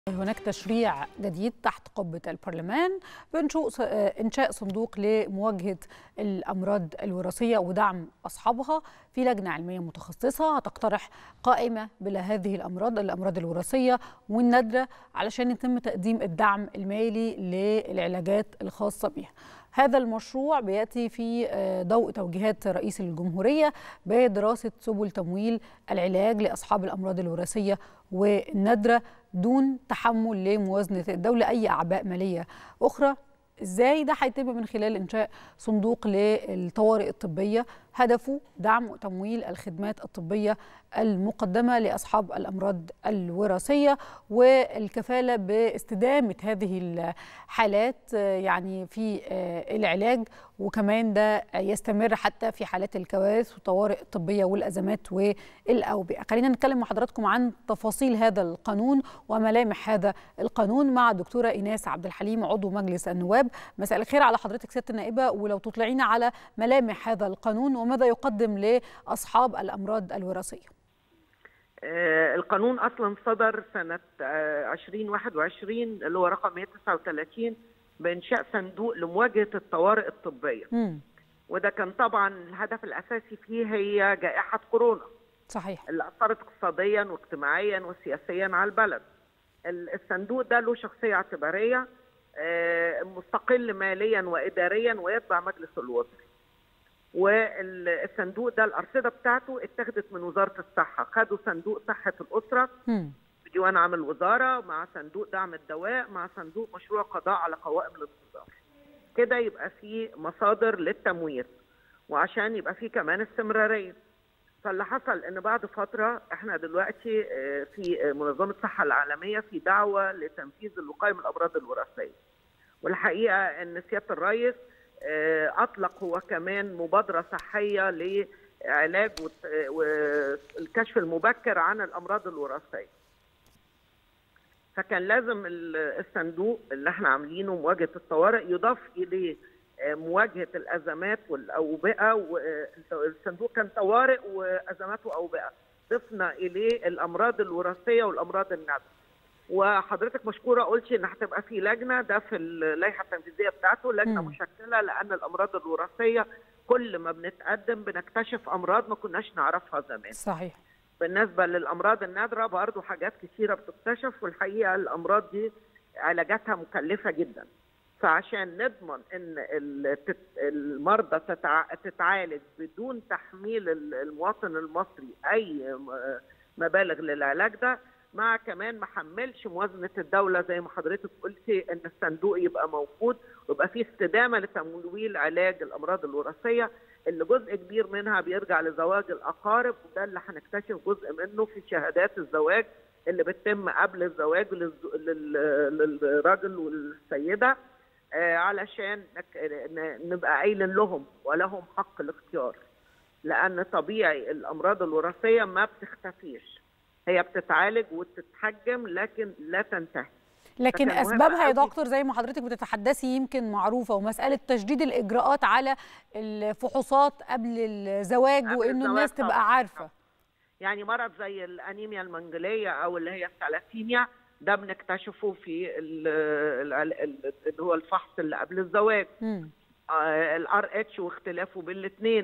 هناك تشريع جديد تحت قبة البرلمان بإنشاء إنشاء صندوق لمواجهة الأمراض الوراثية ودعم أصحابها في لجنة علمية متخصصة هتقترح قائمة بلا هذه الأمراض الأمراض الوراثية والنادرة علشان يتم تقديم الدعم المالي للعلاجات الخاصة بها هذا المشروع بياتي في ضوء توجيهات رئيس الجمهوريه بدراسه سبل تمويل العلاج لاصحاب الامراض الوراثيه والنادره دون تحمل لموازنه الدوله اي اعباء ماليه اخرى ازاي ده هيتم من خلال انشاء صندوق للطوارئ الطبيه هدفه دعم وتمويل الخدمات الطبيه المقدمه لاصحاب الامراض الوراثيه والكفاله باستدامه هذه الحالات يعني في العلاج وكمان ده يستمر حتى في حالات الكوارث والطوارئ الطبيه والازمات والاوبئه. خلينا نتكلم مع حضراتكم عن تفاصيل هذا القانون وملامح هذا القانون مع الدكتوره ايناس عبد الحليم عضو مجلس النواب. مساء الخير على حضرتك سياده النائبه ولو تطلعينا على ملامح هذا القانون وماذا يقدم لاصحاب الامراض الوراثيه. القانون اصلا صدر سنه 2021 اللي هو رقم 139 بانشاء صندوق لمواجهه الطوارئ الطبيه. م. وده كان طبعا الهدف الاساسي فيه هي جائحه كورونا. صحيح. اللي اثرت اقتصاديا واجتماعيا وسياسيا على البلد. الصندوق ده له شخصيه اعتباريه مستقل ماليا واداريا ويتبع مجلس الوزراء. والصندوق ده الارصده بتاعته اتخذت من وزاره الصحه خدوا صندوق صحه الاسره بديوان عام الوزاره مع صندوق دعم الدواء مع صندوق مشروع قضاء على قوائم الانتظار كده يبقى في مصادر للتمويل وعشان يبقى في كمان استمراريه فاللي حصل ان بعد فتره احنا دلوقتي في منظمه الصحه العالميه في دعوه لتنفيذ الوقايه من الامراض الوراثيه والحقيقه ان سياده الرئيس اطلق هو كمان مبادره صحيه لعلاج والكشف المبكر عن الامراض الوراثيه. فكان لازم الصندوق اللي احنا عاملينه مواجهه الطوارئ يضاف اليه مواجهه الازمات والاوبئه والصندوق كان طوارئ وازمات واوبئه. ضفنا اليه الامراض الوراثيه والامراض النادره. وحضرتك مشكوره قلتي ان هتبقى في لجنه ده في اللائحه التنفيذيه بتاعته لجنه م. مشكله لان الامراض الوراثيه كل ما بنتقدم بنكتشف امراض ما كناش نعرفها زمان. صحيح. بالنسبه للامراض النادره برضه حاجات كثيره بتكتشف والحقيقه الامراض دي علاجاتها مكلفه جدا. فعشان نضمن ان المرضى تتعالج بدون تحميل المواطن المصري اي مبالغ للعلاج ده مع كمان ما حملش موازنه الدوله زي ما حضرتك قلتي ان الصندوق يبقى موجود ويبقى فيه استدامه لتمويل علاج الامراض الوراثيه اللي جزء كبير منها بيرجع لزواج الاقارب وده اللي هنكتشف جزء منه في شهادات الزواج اللي بتتم قبل الزواج للراجل والسيده علشان نبقى قايلين لهم ولهم حق الاختيار لان طبيعي الامراض الوراثيه ما بتختفيش هي بتتعالج وتتحجم لكن لا تنتهي لكن اسبابها يا دكتور زي ما حضرتك بتتحدثي يمكن معروفه ومساله تشديد الاجراءات على الفحوصات قبل الزواج قبل وانه الناس تبقى طبعا. عارفه يعني مرض زي الانيميا المنجليه او اللي هي الثلاثيميا ده بنكتشفه في اللي هو الفحص اللي قبل الزواج الار اتش واختلافه بين الاثنين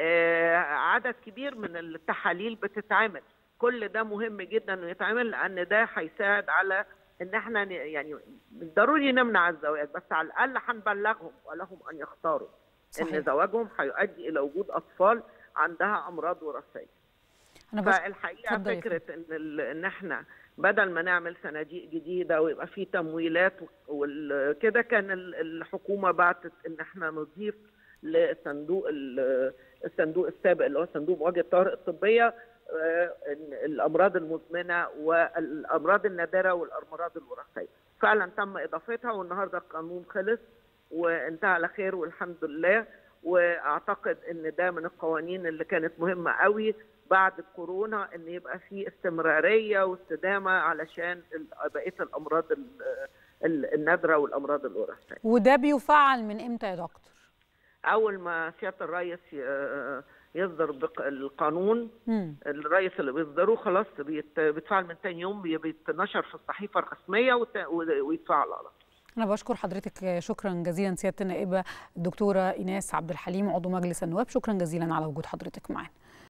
عدد كبير من التحاليل بتتعمل كل ده مهم جدا انه يتعمل لان ده هيساعد على ان احنا يعني مش ضروري نمنع الزواج بس على الاقل هنبلغهم ولهم ان يختاروا صحيح. ان زواجهم هيؤدي الى وجود اطفال عندها امراض وراثيه. فالحقيقه فكره ان ان احنا بدل ما نعمل صناديق جديده ويبقى في تمويلات وكده كان الحكومه بعتت ان احنا نضيف لصندوق الصندوق السابق اللي هو صندوق مواجهه الطوارئ الطبيه الامراض المزمنه والامراض النادره والامراض الوراثيه فعلا تم اضافتها والنهارده القانون خلص وانتهى على خير والحمد لله واعتقد ان ده من القوانين اللي كانت مهمه قوي بعد الكورونا ان يبقى في استمراريه واستدامه علشان بقيه الامراض النادره والامراض الوراثيه وده بيفعل من امتى يا دكتور اول ما سياده الرئيس يصدر القانون مم. الرئيس اللي بيصدره خلاص بيت- بيتفعل من تاني يوم بي- بيتنشر في الصحيفه الرسميه وت- ويتفعل على طول أنا بشكر حضرتك شكرا جزيلا سيادة النائبة الدكتورة إيناس عبد الحليم عضو مجلس النواب شكرا جزيلا على وجود حضرتك معنا